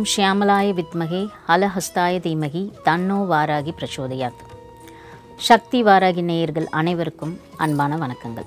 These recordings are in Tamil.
ஓம் ஷியாமலாய வித்மகே அலஹஸ்தாய தீமகி தன்னோ வாராகி பிரச்சோதயாத் சக்தி வாராகி நேயர்கள் அனைவருக்கும் அன்பான வணக்கங்கள்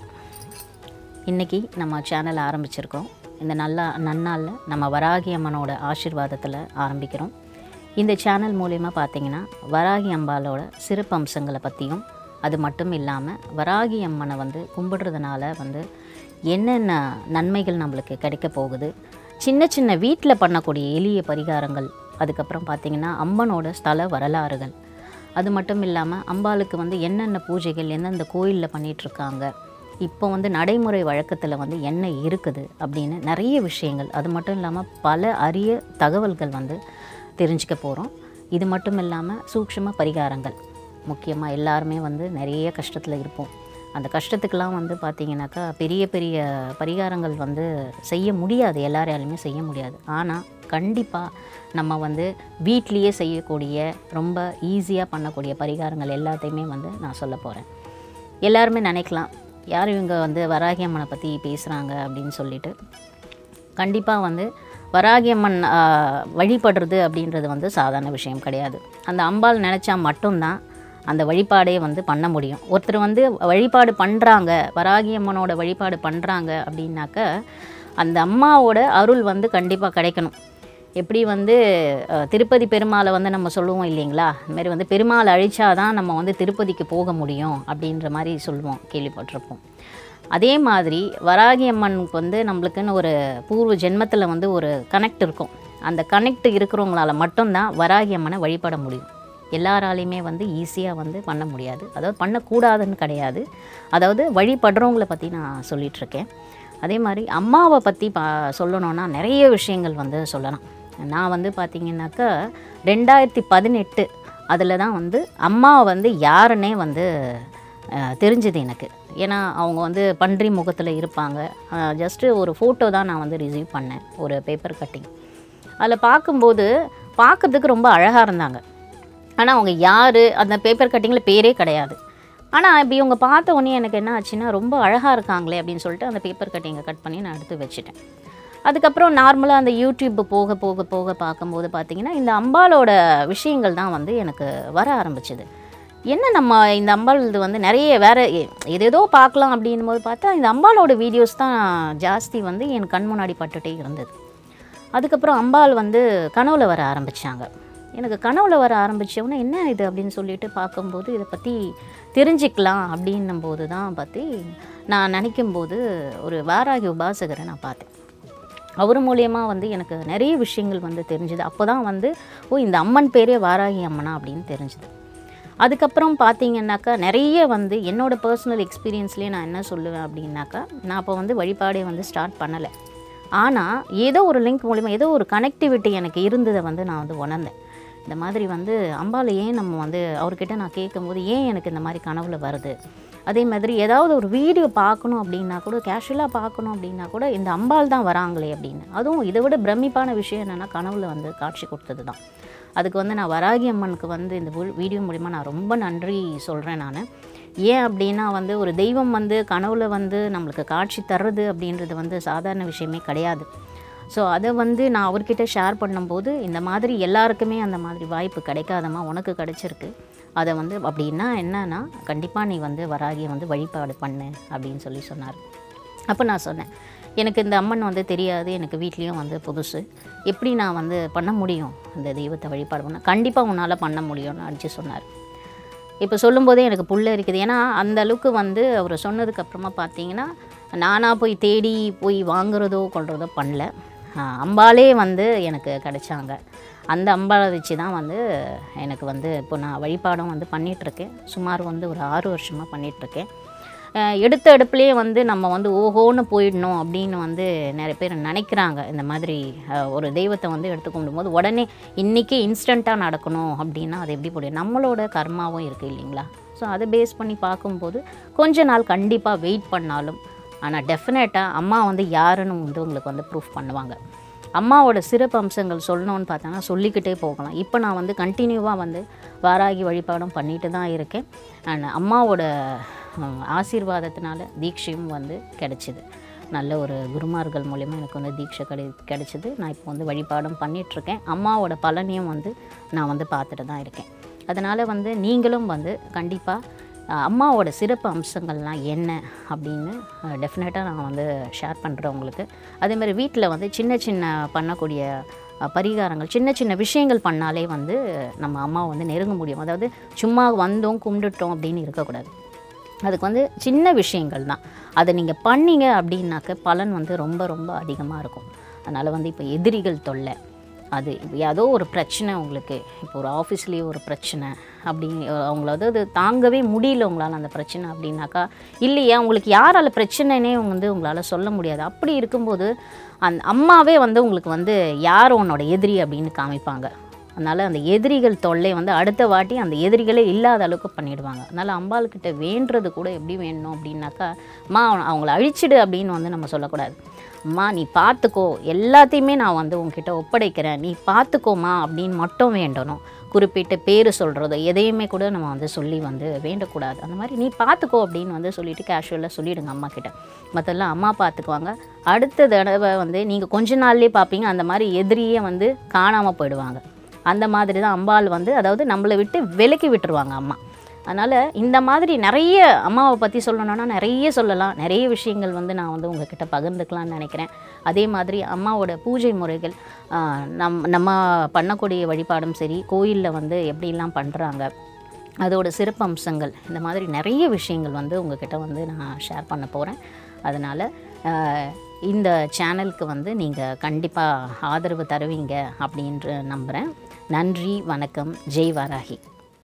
இன்றைக்கி நம்ம சேனல் ஆரம்பிச்சிருக்கோம் இந்த நல்ல நன்னாளில் நம்ம வராகி அம்மனோட ஆசீர்வாதத்தில் ஆரம்பிக்கிறோம் இந்த சேனல் மூலிமா பார்த்தீங்கன்னா வராகி அம்பாலோட சிறப்பு அம்சங்களை பற்றியும் அது மட்டும் இல்லாமல் வராகி அம்மனை வந்து கும்பிடுறதுனால வந்து என்னென்ன நன்மைகள் நம்மளுக்கு கிடைக்க போகுது சின்ன சின்ன வீட்டில் பண்ணக்கூடிய எளிய பரிகாரங்கள் அதுக்கப்புறம் பார்த்திங்கன்னா அம்மனோட ஸ்தல வரலாறுகள் அது மட்டும் இல்லாமல் அம்பாளுக்கு வந்து என்னென்ன பூஜைகள் எந்தெந்த கோயிலில் பண்ணிகிட்ருக்காங்க இப்போ வந்து நடைமுறை வழக்கத்தில் வந்து என்ன இருக்குது அப்படின்னு நிறைய விஷயங்கள் அது மட்டும் இல்லாமல் பல அரிய தகவல்கள் வந்து தெரிஞ்சுக்க போகிறோம் இது மட்டும் இல்லாமல் சூக்ஷ்ம பரிகாரங்கள் முக்கியமாக எல்லாருமே வந்து நிறைய கஷ்டத்தில் இருப்போம் அந்த கஷ்டத்துக்கெலாம் வந்து பார்த்திங்கனாக்கா பெரிய பெரிய பரிகாரங்கள் வந்து செய்ய முடியாது எல்லாராலையுமே செய்ய முடியாது ஆனால் கண்டிப்பாக நம்ம வந்து வீட்லேயே செய்யக்கூடிய ரொம்ப ஈஸியாக பண்ணக்கூடிய பரிகாரங்கள் எல்லாத்தையுமே வந்து நான் சொல்ல போகிறேன் எல்லாருமே நினைக்கலாம் யார் இவங்க வந்து வராகி அம்மனை பற்றி பேசுகிறாங்க அப்படின்னு சொல்லிட்டு கண்டிப்பாக வந்து வராகி அம்மன் ஆ, வழிபடுறது அப்படின்றது வந்து சாதாரண விஷயம் கிடையாது அந்த அம்பாள் நினச்சா மட்டும்தான் அந்த வழிபாடே வந்து பண்ண முடியும் ஒருத்தர் வந்து வழிபாடு பண்ணுறாங்க வராகி அம்மனோட வழிபாடு பண்ணுறாங்க அப்படின்னாக்க அந்த அம்மாவோட அருள் வந்து கண்டிப்பாக கிடைக்கணும் எப்படி வந்து அஹ், திருப்பதி பெருமாளை வந்து நம்ம சொல்லுவோம் இல்லைங்களா இந்த மாதிரி வந்து பெருமாள் அழிச்சாதான் நம்ம வந்து திருப்பதிக்கு போக முடியும் அப்படின்ற மாதிரி சொல்லுவோம் கேள்விப்பட்டிருப்போம் அதே மாதிரி வராகி அம்மனுக்கு வந்து நம்மளுக்குன்னு ஒரு பூர்வ ஜென்மத்தில் வந்து ஒரு கனெக்ட் இருக்கும் அந்த கனெக்ட் இருக்கிறவங்களால மட்டும்தான் வராகி அம்மனை வழிபட முடியும் எல்லாராலையுமே வந்து ஈஸியாக வந்து பண்ண முடியாது அதாவது பண்ணக்கூடாதுன்னு கிடையாது அதாவது வழிபடுறவங்கள பற்றி நான் சொல்லிகிட்ருக்கேன் அதே மாதிரி அம்மாவை பற்றி பா சொல்லணுன்னா நிறைய விஷயங்கள் வந்து சொல்லலாம் நான் வந்து பார்த்திங்கனாக்கா ரெண்டாயிரத்தி பதினெட்டு அதில் தான் வந்து அம்மா வந்து யாருன்னே வந்து அஹ், தெரிஞ்சது எனக்கு ஏன்னா அவங்க வந்து பன்றி முகத்தில் இருப்பாங்க ஜஸ்ட்டு ஒரு ஃபோட்டோ தான் நான் வந்து ரிசீவ் பண்ணேன் ஒரு பேப்பர் கட்டிங் அதில் பார்க்கும்போது பார்க்கறதுக்கு ரொம்ப அழகாக இருந்தாங்க ஆனால் அவங்க யார் அந்த பேப்பர் கட்டிங்கில் பேரே கிடையாது ஆனால் இப்படி இவங்க பார்த்த உடனே எனக்கு என்ன ஆச்சுன்னா ரொம்ப அழகாக இருக்காங்களே அப்படின்னு சொல்லிட்டு அந்த பேப்பர் கட்டிங்கை கட் பண்ணி நான் எடுத்து வச்சுட்டேன் அதுக்கப்புறம் நார்மலாக அந்த யூடியூப் போக போக போக பார்க்கும்போது பார்த்தீங்கன்னா இந்த அம்பாலோட விஷயங்கள் தான் வந்து எனக்கு வர ஆரம்பிச்சது என்ன நம்ம இந்த அம்பாள் இது வந்து நிறைய வேறு ஏதேதோ பார்க்கலாம் அப்படின்னும் போது பார்த்தா இந்த அம்பாலோட வீடியோஸ் தான் ஜாஸ்தி வந்து என் கண் முன்னாடி பட்டுட்டே இருந்தது அதுக்கப்புறம் அம்பாள் வந்து கனவுல வர ஆரம்பித்தாங்க எனக்கு கனவுல வர ஆரம்பித்தவொன்னே என்ன இது அப்படின்னு சொல்லிட்டு பார்க்கும்போது இதை பற்றி தெரிஞ்சுக்கலாம் அப்படின்னும் போது தான் பற்றி நான் நினைக்கும்போது ஒரு வாராகி உபாசகரை நான் பார்த்தேன் அவர் மூலியமா வந்து எனக்கு நிறைய விஷயங்கள் வந்து தெரிஞ்சுது அப்போ தான் வந்து ஓ இந்த அம்மன் பேரே வாராகி அம்மனா அப்படின்னு தெரிஞ்சுது அதுக்கப்புறம் பார்த்தீங்கன்னாக்கா நிறைய வந்து என்னோடய பர்சனல் எக்ஸ்பீரியன்ஸ்லேயே நான் என்ன சொல்லுவேன் அப்படின்னாக்கா நான் அப்போ வந்து வழிபாடே வந்து ஸ்டார்ட் பண்ணலை ஆனால் ஏதோ ஒரு லிங்க் மூலிமா ஏதோ ஒரு கனெக்டிவிட்டி எனக்கு இருந்ததை வந்து நான் வந்து உணர்ந்தேன் இந்த மாதிரி வந்து அம்பாள் ஏன் நம்ம வந்து அவர்கிட்ட நான் கேட்கும்போது ஏன் எனக்கு இந்த மாதிரி கனவுல வருது அதே மாதிரி ஏதாவது ஒரு வீடியோ பார்க்கணும் அப்படின்னா கூட கேஷுவலாக பார்க்கணும் அப்படின்னா கூட இந்த அம்பாள் தான் வராங்களே அப்படின்னு அதுவும் இதை விட பிரமிப்பான விஷயம் என்னென்னா கனவுல வந்து காட்சி கொடுத்தது தான் அதுக்கு வந்து நான் வராகி அம்மனுக்கு வந்து இந்த வி- வீடியோ மூலிமா நான் ரொம்ப நன்றி சொல்கிறேன் நான் ஏன் அப்படின்னா வந்து ஒரு தெய்வம் வந்து கனவுல வந்து நம்மளுக்கு காட்சி தர்றது அப்படின்றது வந்து சாதாரண விஷயமே கிடையாது ஸோ அதை வந்து நான் அவர்கிட்ட ஷேர் பண்ணும்போது இந்த மாதிரி எல்லாருக்குமே அந்த மாதிரி வாய்ப்பு கிடைக்காதம்மா உனக்கு கிடைச்சிருக்கு அதை வந்து அப்படின்னா என்னன்னா கண்டிப்பாக நீ வந்து வராகியை வந்து வழிபாடு பண்ணு அப்படின்னு சொல்லி சொன்னார் அப்போ நான் சொன்னேன் எனக்கு இந்த அம்மன் வந்து தெரியாது எனக்கு வீட்லேயும் வந்து புதுசு எப்படி நான் வந்து பண்ண முடியும் இந்த தெய்வத்தை வழிபாடு பண்ண கண்டிப்பாக உன்னால் பண்ண முடியும்னு அடித்து சொன்னார் இப்போ சொல்லும்போதே எனக்கு புல்ல இருக்குது ஏன்னா அந்த அளவுக்கு வந்து அவர் சொன்னதுக்கு அப்புறமா பார்த்தீங்கன்னா நானாக போய் தேடி போய் வாங்குறதோ கொள்றதோ பண்ணல ஆஹ் அம்பாலே வந்து எனக்கு கிடைச்சாங்க அந்த அம்பாளை வச்சு தான் வந்து எனக்கு வந்து இப்போ நான் வழிபாடும் வந்து பண்ணிகிட்ருக்கேன் சுமார் வந்து ஒரு ஆறு வருஷமாக பண்ணிகிட்ருக்கேன் அஹ் எடுத்த எடுப்புலேயே வந்து நம்ம வந்து ஓஹோன்னு போயிடணும் அப்படின்னு வந்து நிறைய பேர் நினைக்கிறாங்க இந்த மாதிரி அஹ், ஒரு தெய்வத்தை வந்து எடுத்து கும்பிடும்போது உடனே இன்றைக்கே இன்ஸ்டண்ட்டாக நடக்கணும் அப்படின்னா அது எப்படி முடியும் நம்மளோட கர்மாவும் இருக்குது இல்லைங்களா ஸோ அதை பேஸ் பண்ணி பார்க்கும்போது கொஞ்ச நாள் கண்டிப்பாக வெயிட் பண்ணாலும் ஆனால் டெஃபினட்டாக அம்மா வந்து யாருன்னு வந்து உங்களுக்கு வந்து ப்ரூஃப் பண்ணுவாங்க அம்மாவோட சிறப்பு அம்சங்கள் சொல்லணும்னு பார்த்தாங்கன்னா சொல்லிக்கிட்டே போகலாம் இப்போ நான் வந்து கண்டினியூவாக வந்து வாராகி வழிபாடும் பண்ணிட்டு தான் இருக்கேன் அண்ட் அம்மாவோட ஹம், ஆசீர்வாதத்தினால தீட்சையும் வந்து கிடைச்சிது நல்ல ஒரு குருமார்கள் மூலிமா எனக்கு வந்து தீட்சை கிடை கிடைச்சிது நான் இப்போ வந்து வழிபாடும் பண்ணிகிட்ருக்கேன் அம்மாவோட பலனையும் வந்து நான் வந்து பார்த்துட்டு தான் இருக்கேன் அதனால் வந்து நீங்களும் வந்து கண்டிப்பாக அம்மாவோட சிறப்பு அம்சங்கள்லாம் என்ன அப்படின்னு டெஃபினட்டாக நான் வந்து ஷேர் பண்ணுறேன் உங்களுக்கு அதே மாதிரி வீட்டில் வந்து சின்ன சின்ன பண்ணக்கூடிய அஹ், பரிகாரங்கள் சின்ன சின்ன விஷயங்கள் பண்ணாலே வந்து நம்ம அம்மாவை வந்து நெருங்க முடியும் அதாவது சும்மா வந்தோம் கும்பிட்டுட்டோம் அப்படின்னு இருக்கக்கூடாது அதுக்கு வந்து சின்ன விஷயங்கள் தான் அதை நீங்கள் பண்ணீங்க அப்படின்னாக்க பலன் வந்து ரொம்ப ரொம்ப அதிகமாக இருக்கும் அதனால் வந்து இப்போ எதிரிகள் தொல்லை அது இப்போ ஏதோ ஒரு பிரச்சனை உங்களுக்கு இப்போ ஒரு ஆஃபீஸ்லேயே ஒரு பிரச்சனை அப்படி அவங்கள அதாவது தாங்கவே முடியல உங்களால் அந்த பிரச்சனை அப்படின்னாக்கா இல்லையா உங்களுக்கு யாரால பிரச்சனைனே வந்து உங்களால் சொல்ல முடியாது அப்படி இருக்கும்போது அந்த அம்மாவே வந்து உங்களுக்கு வந்து யார் உன்னோட எதிரி அப்படின்னு காமிப்பாங்க அதனால் அந்த எதிரிகள் தொல்லை வந்து அடுத்த வாட்டி அந்த எதிரிகளே இல்லாத அளவுக்கு பண்ணிடுவாங்க அதனால் அம்பாள்கிட்ட வேண்டுறது கூட எப்படி வேணும் அப்படின்னாக்கா அம்மா அவங்கள அழிச்சிடு அப்படின்னு வந்து நம்ம சொல்லக்கூடாது அம்மா நீ பார்த்துக்கோ எல்லாத்தையுமே நான் வந்து உன்கிட்ட ஒப்படைக்கிறேன் நீ பார்த்துக்கோமா அப்படின்னு மட்டும் வேண்டணும் குறிப்பிட்ட பேர் சொல்கிறதோ எதையுமே கூட நம்ம வந்து சொல்லி வந்து வேண்டக்கூடாது அந்த மாதிரி நீ பார்த்துக்கோ அப்படின்னு வந்து சொல்லிட்டு கேஷுவலாக சொல்லிடுங்க அம்மா கிட்ட மற்றெல்லாம் அம்மா பார்த்துக்குவாங்க அடுத்த தடவை வந்து நீங்கள் கொஞ்ச நாள்லேயே பார்ப்பீங்க அந்த மாதிரி எதிரியே வந்து காணாமல் போயிடுவாங்க அந்த மாதிரி தான் அம்பாள் வந்து அதாவது நம்மளை விட்டு விலக்கி விட்டுருவாங்க அம்மா அதனால் இந்த மாதிரி நிறைய அம்மாவை பற்றி சொல்லணும்னா நிறைய சொல்லலாம் நிறைய விஷயங்கள் வந்து நான் வந்து உங்ககிட்ட பகிர்ந்துக்கலாம்னு நினைக்கிறேன் அதே மாதிரி அம்மாவோட பூஜை முறைகள் ஆஹ், நம் நம்ம பண்ணக்கூடிய வழிபாடும் சரி கோயிலில் வந்து எப்படிலாம் பண்ணுறாங்க அதோட சிறப்பு அம்சங்கள் இந்த மாதிரி நிறைய விஷயங்கள் வந்து உங்ககிட்ட வந்து நான் ஷேர் பண்ண போகிறேன் அதனால் இந்த சேனலுக்கு வந்து நீங்கள் கண்டிப்பாக ஆதரவு தருவீங்க அப்படின்ற நம்புகிறேன் நன்றி வணக்கம் ஜெய் வாராகி